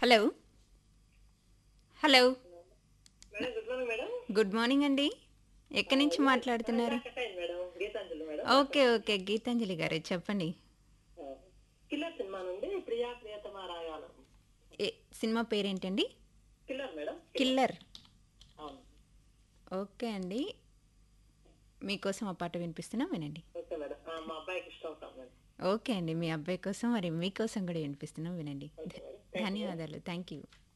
hello hello madam good morning madam good morning అండి ఎక్కడి నుంచి మాట్లాడుతున్నారు కట్ అయింది madam Geetanjali madam okay okay Geetanjali garu చెప్పండి కిల్లర్ సినిమా నుండి ప్రియా ప్రియతమ రాగాలం ఏ సినిమా పేరేంటండి కిల్లర్ మేడం కిల్లర్ అవును ఓకే అండి మీకోసం ఆ పాట వినిపిస్తున్నాం వినండి ఓకే మేడం ఆ, మా అబ్బాయికి ఇష్టం అవుతాం మేడం ఓకే అండి మీ అబ్బాయి కోసం మరి మీకోసం కూడా వినిపిస్తున్నాం వినండి ఓకే మేడం ధన్యవాదాలు థ్యాంక్ యూ